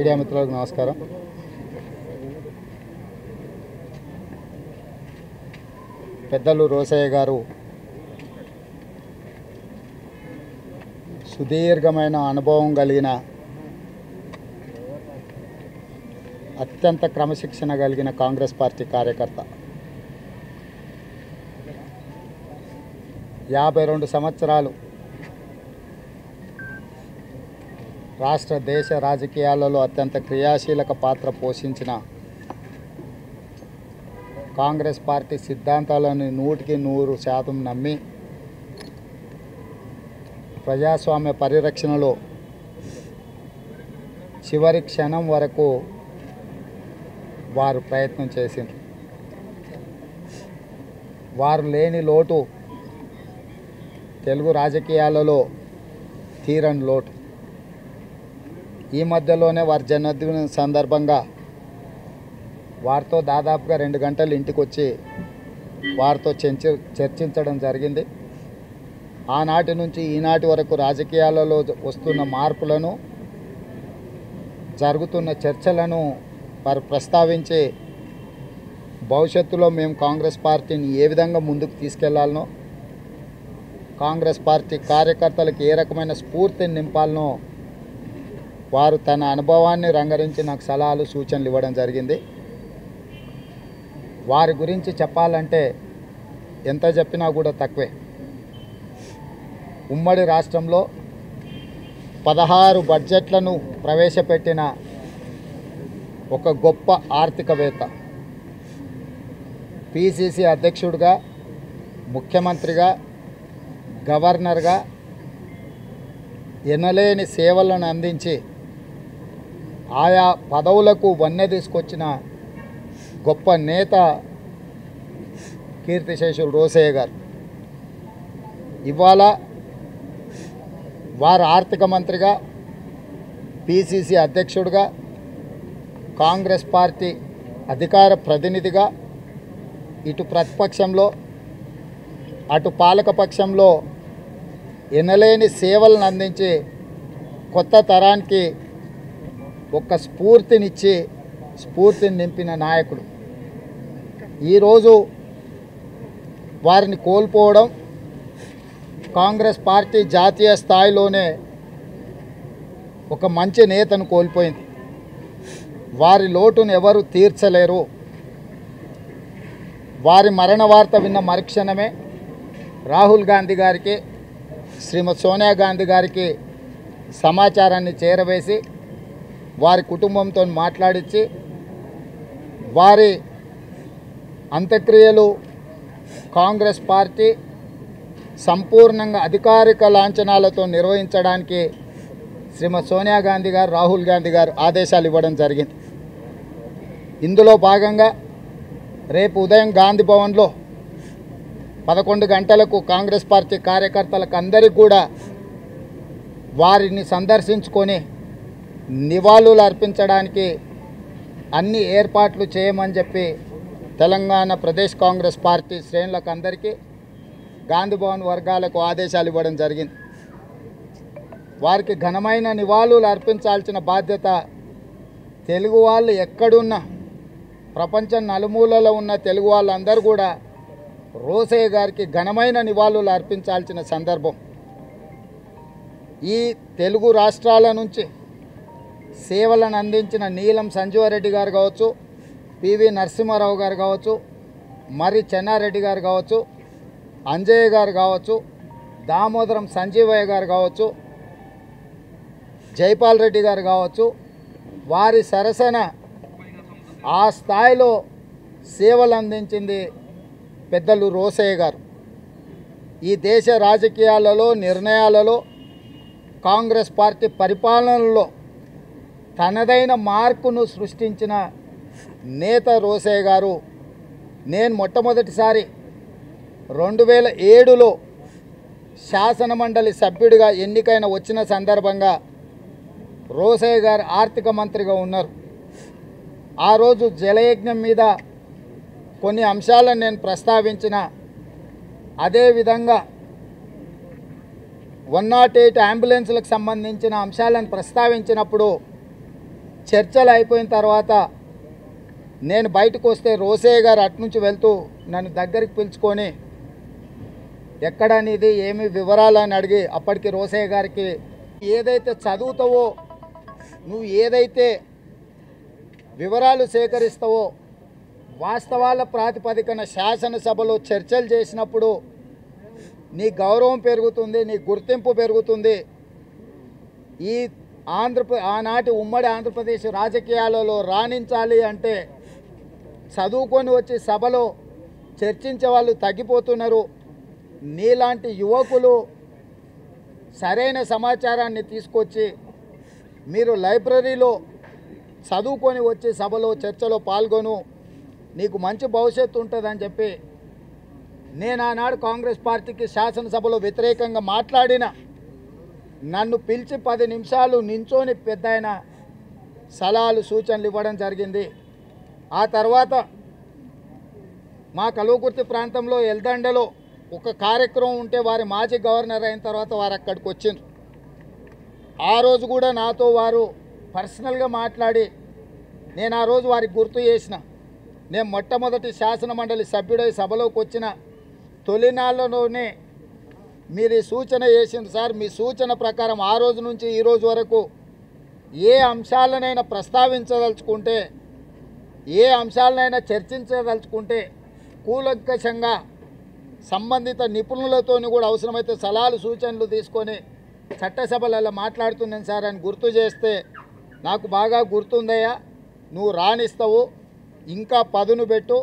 media మిత్రులకు నమస్కారం పెద్దలు రోసయ్య గారు సుదీర్ఘమైన అనుభవం కలిగిన అత్యంత క్రమశిక్షణ కలిగిన కాంగ్రెస్ పార్టీ కార్యకర్త యాభై రెండు సంవత్సరాలు రాష్ట్ర దేశ రాజకీయాలలో అత్యంత క్రియాశీలక పాత్ర పోషించిన కాంగ్రెస్ పార్టీ సిద్ధాంతాలను నూటికి నూరు శాతం నమ్మి ప్రజాస్వామ్య పరిరక్షణలో చివరి క్షణం వరకు వారు ప్రయత్నం చేసిండ్రు వారు లేని లోటు తెలుగు రాజకీయాలలో తీరని లోటు ఈ మధ్యలోనే వారి జన్మదినం సందర్భంగా వారితో దాదాపుగా రెండు గంటలు ఇంటికి వచ్చి వారితో చర్చ చర్చించడం జరిగింది ఆనాటి నుంచి ఈనాటి వరకు రాజకీయాలలో వస్తున్న మార్పులను జరుగుతున్న చర్చలను వారు ప్రస్తావించి భవిష్యత్తులో మేము కాంగ్రెస్ పార్టీని ఏ విధంగా ముందుకు తీసుకెళ్లాలనో కాంగ్రెస్ పార్టీ కార్యకర్తలకు ఏ రకమైన స్ఫూర్తిని నింపాలనో వారు తన అనుభవాన్ని రంగరించి నాకు సలహాలు సూచనలు ఇవ్వడం జరిగింది వారి గురించి చెప్పాలంటే ఎంత చెప్పినా కూడా తక్కువే ఉమ్మడి రాష్ట్రంలో పదహారు బడ్జెట్లను ప్రవేశపెట్టిన ఒక గొప్ప ఆర్థికవేత్త పిసిసి అధ్యక్షుడిగా ముఖ్యమంత్రిగా గవర్నర్గా ఎనలేని సేవలను అందించి ఆయా పదవులకు వన్నె తీసుకొచ్చిన గొప్ప నేత కీర్తిశేషులు రోసయ్య గారు ఇవాళ వారు ఆర్థిక మంత్రిగా పిసిసి అధ్యక్షుడిగా కాంగ్రెస్ పార్టీ అధికార ప్రతినిధిగా ఇటు ప్రతిపక్షంలో అటు పాలకపక్షంలో ఎనలేని సేవలను అందించి కొత్త తరానికి ఒక స్ఫూర్తినిచ్చి స్ఫూర్తిని నింపిన నాయకుడు ఈరోజు వారిని కోల్పోవడం కాంగ్రెస్ పార్టీ జాతీయ స్థాయిలోనే ఒక మంచి నేతను కోల్పోయింది వారి లోటును ఎవరు తీర్చలేరు వారి మరణ వార్త విన్న మరుక్షణమే రాహుల్ గాంధీ గారికి శ్రీమతి సోనియా గాంధీ గారికి సమాచారాన్ని చేరవేసి వారి కుటుంబంతో మాట్లాడించి వారి అంత్యక్రియలు కాంగ్రెస్ పార్టీ సంపూర్ణంగా అధికారిక లాంఛనాలతో నిర్వహించడానికి శ్రీమతి సోనియా గాంధీ గారు రాహుల్ గాంధీ గారు ఆదేశాలు ఇవ్వడం జరిగింది ఇందులో భాగంగా రేపు ఉదయం గాంధీ భవన్లో పదకొండు గంటలకు కాంగ్రెస్ పార్టీ కార్యకర్తలకు అందరికీ కూడా వారిని సందర్శించుకొని నివాళులు అర్పించడానికి అన్ని ఏర్పాట్లు చేయమని చెప్పి తెలంగాణ ప్రదేశ్ కాంగ్రెస్ పార్టీ శ్రేణులకు అందరికీ గాంధీ భవన్ వర్గాలకు ఆదేశాలు ఇవ్వడం జరిగింది వారికి ఘనమైన నివాళులు అర్పించాల్సిన బాధ్యత తెలుగు వాళ్ళు ఎక్కడున్నా ప్రపంచం నలుమూలలో ఉన్న తెలుగు వాళ్ళందరూ కూడా రోసయ్య గారికి ఘనమైన నివాళులు అర్పించాల్సిన సందర్భం ఈ తెలుగు రాష్ట్రాల నుంచి సేవలను అందించిన నీలం సంజీవారెడ్డి గారు కావచ్చు పివి నరసింహారావు గారు కావచ్చు మరి చెన్నారెడ్డి గారు కావచ్చు అంజయ్య గారు కావచ్చు దామోదరం సంజీవయ్య గారు కావచ్చు జైపాల్ రెడ్డి గారు కావచ్చు వారి సరసన ఆ స్థాయిలో సేవలు అందించింది పెద్దలు రోసయ్య గారు ఈ దేశ రాజకీయాలలో నిర్ణయాలలో కాంగ్రెస్ పార్టీ పరిపాలనలో తనదైన మార్కును సృష్టించిన నేత రోసయ్య గారు నేను మొట్టమొదటిసారి రెండు వేల ఏడులో శాసనమండలి సభ్యుడిగా ఎన్నికైన వచ్చిన సందర్భంగా రోసయ్య గారు ఆర్థిక మంత్రిగా ఉన్నారు ఆ రోజు జలయజ్ఞం మీద కొన్ని అంశాలను నేను ప్రస్తావించిన అదేవిధంగా వన్ నాట్ ఎయిట్ అంబులెన్స్లకు సంబంధించిన అంశాలను ప్రస్తావించినప్పుడు చర్చలు అయిపోయిన తర్వాత నేను బయటకు వస్తే రోసయ్య గారు అట్నుంచి వెళ్తూ నన్ను దగ్గరికి పిలుచుకొని ఎక్కడ నీది ఏమి వివరాలని అడిగి అప్పటికి రోసయ్య గారికి ఏదైతే చదువుతావో నువ్వు ఏదైతే వివరాలు సేకరిస్తావో వాస్తవాల ప్రాతిపదికన శాసనసభలో చర్చలు చేసినప్పుడు నీ గౌరవం పెరుగుతుంది నీ గుర్తింపు పెరుగుతుంది ఈ ఆంధ్రప్ర ఆనాటి ఉమ్మడి ఆంధ్రప్రదేశ్ రాజకీయాలలో రాణించాలి అంటే చదువుకొని వచ్చి సభలో చర్చించే వాళ్ళు తగ్గిపోతున్నారు నీలాంటి యువకులు సరైన సమాచారాన్ని తీసుకొచ్చి మీరు లైబ్రరీలో చదువుకొని వచ్చి సభలో చర్చలో పాల్గొను నీకు మంచి భవిష్యత్తు ఉంటుందని చెప్పి నేను ఆనాడు కాంగ్రెస్ పార్టీకి శాసనసభలో వ్యతిరేకంగా మాట్లాడిన నన్ను పిలిచి పది నిమిషాలు నించోని పెద్ద ఆయన సలహాలు సూచనలు ఇవ్వడం జరిగింది ఆ తర్వాత మా కలువకుర్తి ప్రాంతంలో ఎల్దండలో ఒక కార్యక్రమం ఉంటే వారి మాజీ గవర్నర్ అయిన తర్వాత వారు అక్కడికి వచ్చిండ్రు ఆ రోజు కూడా నాతో వారు పర్సనల్గా మాట్లాడి నేను ఆ రోజు వారికి గుర్తు చేసిన నేను మొట్టమొదటి శాసన మండలి సభ్యుడై సభలోకి వచ్చిన తొలినాళ్ళలోనే మీరు ఈ సూచన చేసింది సార్ మీ సూచన ప్రకారం ఆ రోజు నుంచి ఈ రోజు వరకు ఏ అంశాలనైనా ప్రస్తావించదలుచుకుంటే ఏ అంశాలనైనా చర్చించదలుచుకుంటే కూలంకషంగా సంబంధిత నిపుణులతోని కూడా అవసరమైతే సలహాలు సూచనలు తీసుకొని చట్టసభలలో మాట్లాడుతున్నాను సార్ అని గుర్తు చేస్తే నాకు బాగా గుర్తుందయ్యా నువ్వు రాణిస్తావు ఇంకా పదును పెట్టు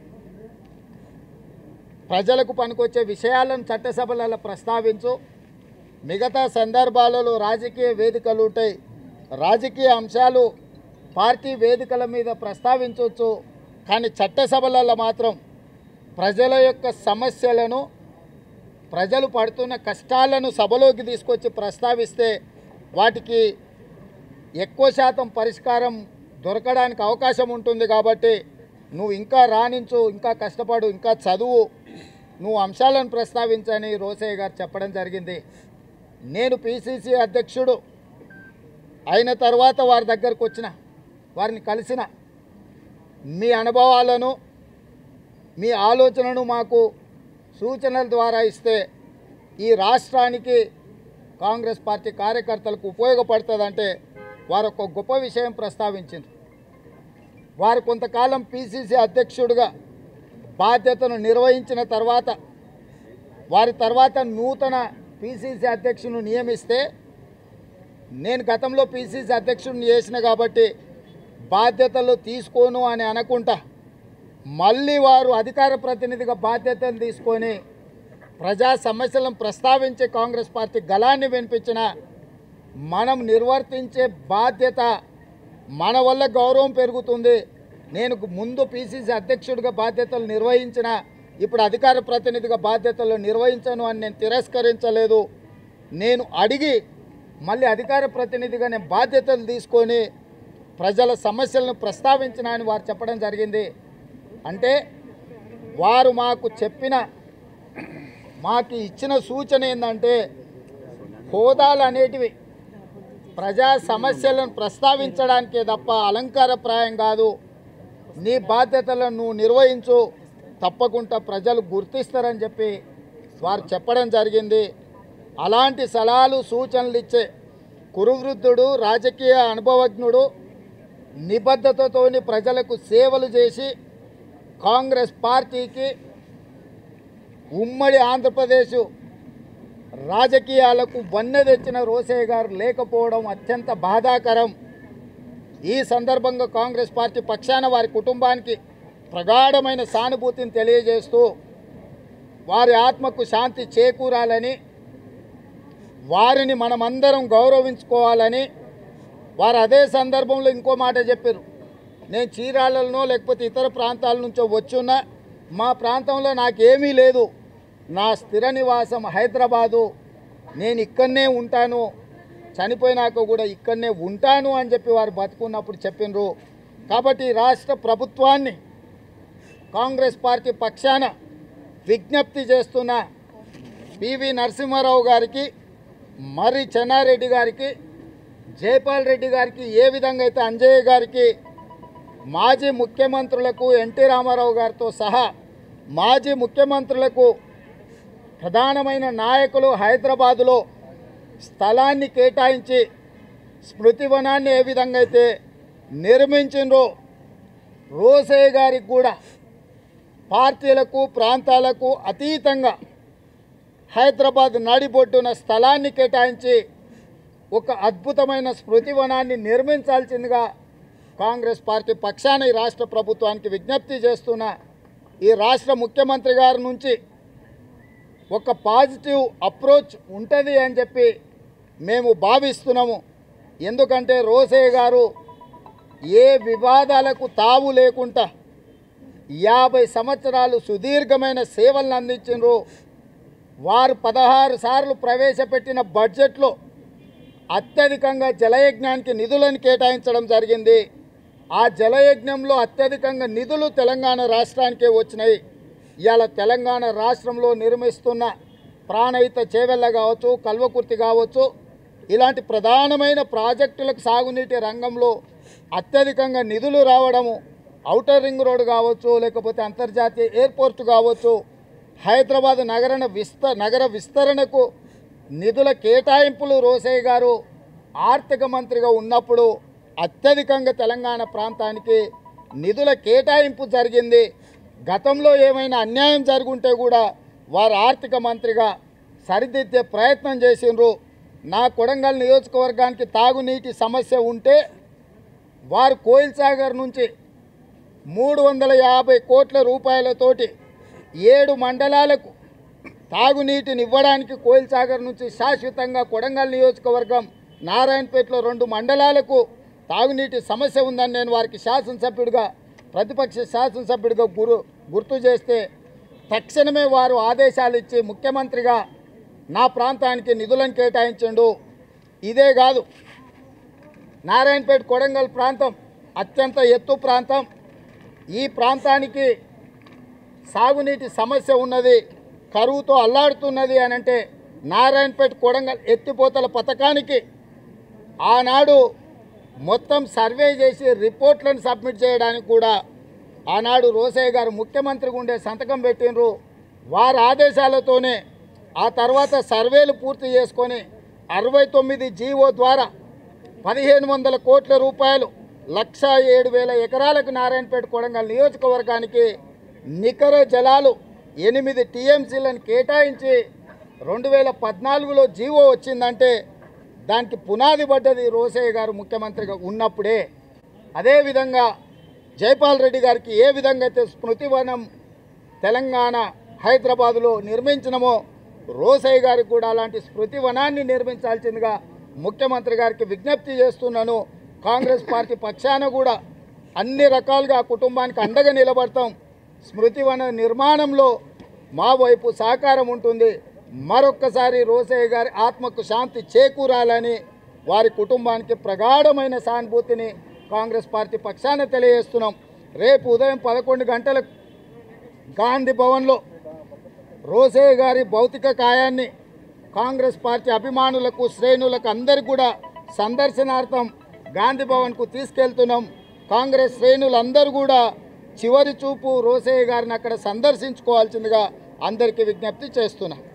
ప్రజలకు పనికొచ్చే విషయాలను చట్టసభలలో ప్రస్తావించు మిగతా సందర్భాలలో రాజకీయ వేదికలు ఉంటాయి రాజకీయ అంశాలు పార్టీ వేదికల మీద ప్రస్తావించవచ్చు కానీ చట్టసభలలో మాత్రం ప్రజల యొక్క సమస్యలను ప్రజలు పడుతున్న కష్టాలను సభలోకి తీసుకొచ్చి ప్రస్తావిస్తే వాటికి ఎక్కువ శాతం పరిష్కారం దొరకడానికి అవకాశం ఉంటుంది కాబట్టి నువ్వు ఇంకా రాణించు ఇంకా కష్టపడు ఇంకా చదువు నువ్వు అంశాలను ప్రస్తావించని రోసయ్య గారు చెప్పడం జరిగింది నేను పిసిసి అధ్యక్షుడు అయిన తర్వాత వారి దగ్గరకు వచ్చిన వారిని కలిసిన మీ అనుభవాలను మీ ఆలోచనను మాకు సూచనల ద్వారా ఇస్తే ఈ రాష్ట్రానికి కాంగ్రెస్ పార్టీ కార్యకర్తలకు ఉపయోగపడుతుందంటే వారు ఒక గొప్ప విషయం ప్రస్తావించింది వారు కొంతకాలం పిసిసి అధ్యక్షుడిగా బాధ్యతను నిర్వహించిన తర్వాత వారి తర్వాత నూతన పిసిసి అధ్యక్షుని నియమిస్తే నేను గతంలో పిసిసి అధ్యక్షుడిని చేసిన కాబట్టి బాధ్యతలు తీసుకోను అని అనుకుంటా మళ్ళీ వారు అధికార ప్రతినిధిగా బాధ్యతలు తీసుకొని ప్రజా సమస్యలను ప్రస్తావించే కాంగ్రెస్ పార్టీ గళాన్ని వినిపించిన మనం నిర్వర్తించే బాధ్యత మన వల్ల గౌరవం పెరుగుతుంది నేను ముందు పిసిసి అధ్యక్షుడిగా బాధ్యతలు నిర్వహించిన ఇప్పుడు అధికార ప్రతినిధిగా బాధ్యతలు నిర్వహించను అని నేను తిరస్కరించలేదు నేను అడిగి మళ్ళీ అధికార ప్రతినిధిగా నేను బాధ్యతలు తీసుకొని ప్రజల సమస్యలను ప్రస్తావించిన అని వారు చెప్పడం జరిగింది అంటే వారు మాకు చెప్పిన మాకు ఇచ్చిన సూచన ఏంటంటే హోదాలు అనేటివి ప్రజా సమస్యలను ప్రస్తావించడానికే తప్ప అలంకారప్రాయం కాదు నీ బాధ్యతలను నువ్వు నిర్వహించు తప్పకుండా ప్రజలు గుర్తిస్తారని చెప్పి వారు చెప్పడం జరిగింది అలాంటి సలహాలు సూచనలు ఇచ్చే కురువృద్ధుడు రాజకీయ అనుభవజ్ఞుడు నిబద్ధతతోని ప్రజలకు సేవలు చేసి కాంగ్రెస్ పార్టీకి ఉమ్మడి ఆంధ్రప్రదేశ్ రాజకీయాలకు వన్నె తెచ్చిన రోసయ్య గారు లేకపోవడం అత్యంత బాధాకరం ఈ సందర్భంగా కాంగ్రెస్ పార్టీ పక్షాన వారి కుటుంబానికి ప్రగాఢమైన సానుభూతిని తెలియజేస్తూ వారి ఆత్మకు శాంతి చేకూరాలని వారిని మనమందరం గౌరవించుకోవాలని వారు అదే సందర్భంలో ఇంకో మాట చెప్పారు నేను చీరాలనో లేకపోతే ఇతర ప్రాంతాల నుంచో వచ్చున్నా మా ప్రాంతంలో నాకేమీ లేదు నా స్థిర నివాసం హైదరాబాదు నేను ఇక్కడనే ఉంటాను చనిపోయినాక కూడా ఇక్కడనే ఉంటాను అని చెప్పి వారు బతుకున్నప్పుడు చెప్పినరు కాబట్టి ఈ రాష్ట్ర ప్రభుత్వాన్ని కాంగ్రెస్ పార్టీ పక్షాన విజ్ఞప్తి చేస్తున్న పివి నరసింహారావు గారికి మరి చెన్నారెడ్డి గారికి జైపాల్ రెడ్డి గారికి ఏ విధంగా అయితే అంజయ్య గారికి మాజీ ముఖ్యమంత్రులకు ఎన్టీ రామారావు గారితో సహా మాజీ ముఖ్యమంత్రులకు ప్రధానమైన నాయకులు హైదరాబాదులో స్థలాన్ని కేటాయించి స్మృతివనాన్ని ఏ విధంగా అయితే నిర్మించిండ్రో రోసయ్య గారికి కూడా పార్టీలకు ప్రాంతాలకు అతీతంగా హైదరాబాద్ నడిబొడ్డున స్థలాన్ని కేటాయించి ఒక అద్భుతమైన స్మృతివనాన్ని నిర్మించాల్సిందిగా కాంగ్రెస్ పార్టీ పక్షాన ఈ రాష్ట్ర ప్రభుత్వానికి విజ్ఞప్తి చేస్తున్న ఈ రాష్ట్ర ముఖ్యమంత్రి గారి నుంచి ఒక పాజిటివ్ అప్రోచ్ ఉంటుంది అని చెప్పి మేము భావిస్తున్నాము ఎందుకంటే రోసయ్య గారు ఏ వివాదాలకు తావు లేకుండా యాభై సంవత్సరాలు సుదీర్ఘమైన సేవలను అందించారు వారు పదహారు సార్లు ప్రవేశపెట్టిన బడ్జెట్లో అత్యధికంగా జలయజ్ఞానికి నిధులను కేటాయించడం జరిగింది ఆ జలయజ్ఞంలో అత్యధికంగా నిధులు తెలంగాణ రాష్ట్రానికే వచ్చినాయి ఇవాళ తెలంగాణ రాష్ట్రంలో నిర్మిస్తున్న ప్రాణహిత చేవెళ్ళ కావచ్చు కల్వకుర్తి కావచ్చు ఇలాంటి ప్రధానమైన ప్రాజెక్టులకు సాగునీటి రంగంలో అత్యధికంగా నిధులు రావడము ఔటర్ రింగ్ రోడ్ కావచ్చు లేకపోతే అంతర్జాతీయ ఎయిర్పోర్ట్ కావచ్చు హైదరాబాద్ నగరణ విస్త నగర విస్తరణకు నిధుల కేటాయింపులు రోసయ్య గారు ఆర్థిక మంత్రిగా ఉన్నప్పుడు అత్యధికంగా తెలంగాణ ప్రాంతానికి నిధుల కేటాయింపు జరిగింది గతంలో ఏమైనా అన్యాయం జరుగుంటే కూడా వారు ఆర్థిక మంత్రిగా సరిదిద్దే ప్రయత్నం చేసిండ్రు నా కొడంగల్ నియోజకవర్గానికి తాగునీటి సమస్య ఉంటే వారు కోయిల్ సాగర్ నుంచి మూడు వందల యాభై కోట్ల రూపాయలతోటి ఏడు మండలాలకు తాగునీటిని ఇవ్వడానికి కోయిల్ సాగర్ నుంచి శాశ్వతంగా కొడంగల్ నియోజకవర్గం నారాయణపేటలో రెండు మండలాలకు తాగునీటి సమస్య ఉందని నేను వారికి శాసనసభ్యుడిగా ప్రతిపక్ష శాసనసభ్యుడిగా గురు గుర్తు చేస్తే తక్షణమే వారు ఆదేశాలు ఇచ్చి ముఖ్యమంత్రిగా నా ప్రాంతానికి నిధులను కేటాయించండు ఇదే కాదు నారాయణపేట కొడంగల్ ప్రాంతం అత్యంత ఎత్తు ప్రాంతం ఈ ప్రాంతానికి సాగునీటి సమస్య ఉన్నది కరువుతో అల్లాడుతున్నది అని అంటే నారాయణపేట కొడంగల్ ఎత్తిపోతల పథకానికి ఆనాడు మొత్తం సర్వే చేసి రిపోర్ట్లను సబ్మిట్ చేయడానికి కూడా ఆనాడు రోసయ్య గారు ముఖ్యమంత్రిగా ఉండే సంతకం పెట్టినరు వారి ఆదేశాలతోనే ఆ తర్వాత సర్వేలు పూర్తి చేసుకొని అరవై తొమ్మిది జీవో ద్వారా పదిహేను వందల కోట్ల రూపాయలు లక్ష ఏడు వేల ఎకరాలకు నారాయణపేట కొడంగల్ నియోజకవర్గానికి నికర జలాలు ఎనిమిది టీఎంసీలను కేటాయించి రెండు వేల పద్నాలుగులో జీవో వచ్చిందంటే దానికి పునాది పడ్డది రోసయ్య గారు ముఖ్యమంత్రిగా ఉన్నప్పుడే అదేవిధంగా జైపాల్ రెడ్డి గారికి ఏ విధంగా అయితే స్మృతివనం తెలంగాణ హైదరాబాదులో నిర్మించినమో రోసయ్య గారికి కూడా అలాంటి స్మృతి వనాన్ని నిర్మించాల్సిందిగా ముఖ్యమంత్రి గారికి విజ్ఞప్తి చేస్తున్నాను కాంగ్రెస్ పార్టీ పక్షాన కూడా అన్ని రకాలుగా ఆ కుటుంబానికి అండగా నిలబడతాం స్మృతివన నిర్మాణంలో మా వైపు సహకారం ఉంటుంది మరొక్కసారి రోసయ్య గారి ఆత్మకు శాంతి చేకూరాలని వారి కుటుంబానికి ప్రగాఢమైన సానుభూతిని కాంగ్రెస్ పార్టీ పక్షాన తెలియజేస్తున్నాం రేపు ఉదయం పదకొండు గంటలకు గాంధీ భవన్లో రోసయ్య గారి భౌతిక కాయాన్ని కాంగ్రెస్ పార్టీ అభిమానులకు శ్రేణులకు అందరికీ కూడా సందర్శనార్థం గాంధీ భవన్కు తీసుకెళ్తున్నాం కాంగ్రెస్ శ్రేణులందరూ కూడా చివరి చూపు రోసయ్య గారిని అక్కడ సందర్శించుకోవాల్సిందిగా అందరికీ విజ్ఞప్తి చేస్తున్నాం